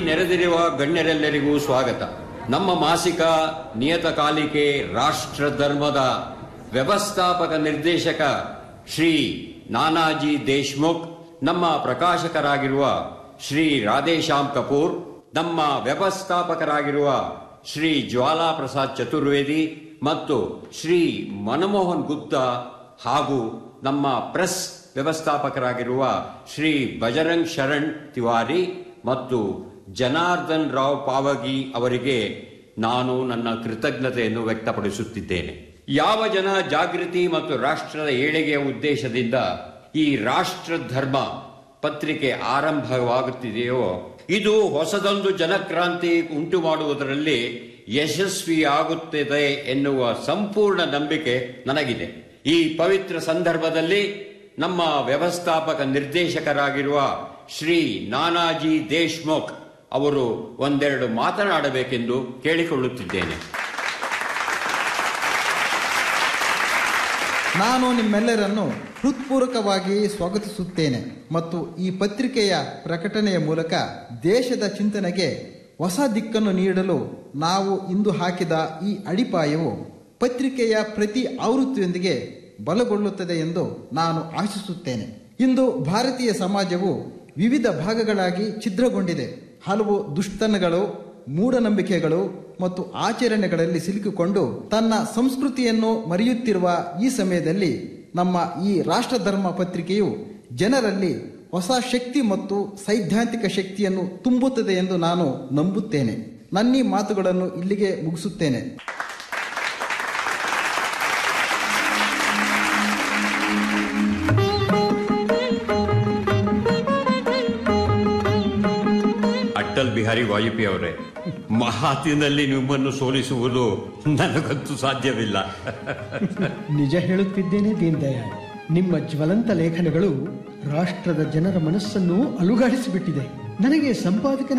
ನೆರೆದಿರುವ ಗಣ್ಯರೆಲ್ಲರಿಗೂ ಸ್ವಾಗತ ನಮ್ಮ ಮಾಸಿಕ ನಿಯತಕಾಲಿಕೆ ರಾಷ್ಟ್ರ ಧರ್ಮದ ವ್ಯವಸ್ಥಾಪಕ ನಿರ್ದೇಶಕ ಶ್ರೀ ನಾನಾಜಿ ದೇಶ್ಮುಖ್ ನಮ್ಮ ಪ್ರಕಾಶಕರಾಗಿರುವ ಶ್ರೀ ರಾಧೇಶ್ಯಾಮ್ ಕಪೂರ್ ನಮ್ಮ ವ್ಯವಸ್ಥಾಪಕರಾಗಿರುವ ಶ್ರೀ ಜ್ವಾಲಾ ಪ್ರಸಾದ್ ಚತುರ್ವೇದಿ ಮತ್ತು ಶ್ರೀ ಮನಮೋಹನ್ ಗುಪ್ತಾ ಹಾಗೂ ನಮ್ಮ ಪ್ರೆಸ್ ವ್ಯವಸ್ಥಾಪಕರಾಗಿರುವ ಶ್ರೀ ಬಜರಂಗ್ ಶರಣ್ ತಿವಾರಿ ಮತ್ತು ಜನಾರ್ದನ್ ರಾವ್ ಪಾವಗಿ ಅವರಿಗೆ ನಾನು ನನ್ನ ಕೃತಜ್ಞತೆಯನ್ನು ವ್ಯಕ್ತಪಡಿಸುತ್ತಿದ್ದೇನೆ ಯಾವ ಜನ ಜಾಗೃತಿ ಮತ್ತು ರಾಷ್ಟ್ರದ ಏಳಿಗೆಯ ಉದ್ದೇಶದಿಂದ ಈ ರಾಷ್ಟ್ರ ಧರ್ಮ ಪತ್ರಿಕೆ ಆರಂಭವಾಗುತ್ತಿದೆಯೋ ಇದು ಹೊಸದೊಂದು ಜನಕ್ರಾಂತಿ ಉಂಟು ಮಾಡುವುದರಲ್ಲಿ ಯಶಸ್ವಿಯಾಗುತ್ತದೆ ಎನ್ನುವ ಸಂಪೂರ್ಣ ನಂಬಿಕೆ ನನಗಿದೆ ಈ ಪವಿತ್ರ ಸಂದರ್ಭದಲ್ಲಿ ನಮ್ಮ ವ್ಯವಸ್ಥಾಪಕ ನಿರ್ದೇಶಕರಾಗಿರುವ ಶ್ರೀ ನಾನಾಜಿ ದೇಶ್ಮುಖ್ ಅವರು ಒಂದೆರಡು ಮಾತನಾಡಬೇಕೆಂದು ಕೇಳಿಕೊಳ್ಳುತ್ತಿದ್ದೇನೆ ನಾನು ನಿಮ್ಮೆಲ್ಲರನ್ನು ಹೃತ್ಪೂರ್ವಕವಾಗಿ ಸ್ವಾಗತಿಸುತ್ತೇನೆ ಮತ್ತು ಈ ಪತ್ರಿಕೆಯ ಪ್ರಕಟಣೆಯ ಮೂಲಕ ದೇಶದ ಚಿಂತನೆಗೆ ಹೊಸ ದಿಕ್ಕನ್ನು ನೀಡಲು ನಾವು ಇಂದು ಹಾಕಿದ ಈ ಅಡಿಪಾಯವು ಪತ್ರಿಕೆಯ ಪ್ರತಿ ಆವೃತ್ತಿಯೊಂದಿಗೆ ಬಲಗೊಳ್ಳುತ್ತದೆ ಎಂದು ನಾನು ಆಶಿಸುತ್ತೇನೆ ಇಂದು ಭಾರತೀಯ ಸಮಾಜವು ವಿವಿಧ ಭಾಗಗಳಾಗಿ ಛಿದ್ರಗೊಂಡಿದೆ ಹಲವು ದುಷ್ಟತನಗಳು ಮೂಢನಂಬಿಕೆಗಳು ಮತ್ತು ಆಚರಣೆಗಳಲ್ಲಿ ಸಿಲುಕಿಕೊಂಡು ತನ್ನ ಸಂಸ್ಕೃತಿಯನ್ನು ಮರೆಯುತ್ತಿರುವ ಈ ಸಮಯದಲ್ಲಿ ನಮ್ಮ ಈ ರಾಷ್ಟ್ರಧರ್ಮ ಪತ್ರಿಕೆಯು ಜನರಲ್ಲಿ ಹೊಸ ಶಕ್ತಿ ಮತ್ತು ಸೈದ್ಧಾಂತಿಕ ಶಕ್ತಿಯನ್ನು ತುಂಬುತ್ತದೆ ಎಂದು ನಾನು ನಂಬುತ್ತೇನೆ ನನ್ನೀ ಮಾತುಗಳನ್ನು ಇಲ್ಲಿಗೆ ಮುಗಿಸುತ್ತೇನೆ ಅಟಲ್ ಬಿಹಾರಿ ವಾಜಪೇಯಿ ಅವರೇ ಮಹಾತಿನಲ್ಲಿ ನಿಮ್ಮನ್ನು ಸೋಲಿಸುವುದು ನನಗಂತೂ ಸಾಧ್ಯವಿಲ್ಲ ನಿಜ ಹೇಳುತ್ತಿದ್ದೇನೆ ದೀನ್ ದಯಾಳ್ ನಿಮ್ಮ ಜ್ವಲಂತ ಲೇಖನಗಳು ರಾಷ್ಟ್ರದ ಜನರ ಮನಸ್ಸನ್ನು ಅಲುಗಾಡಿಸಿಬಿಟ್ಟಿದೆ ನನಗೆ ಸಂಪಾದಕನ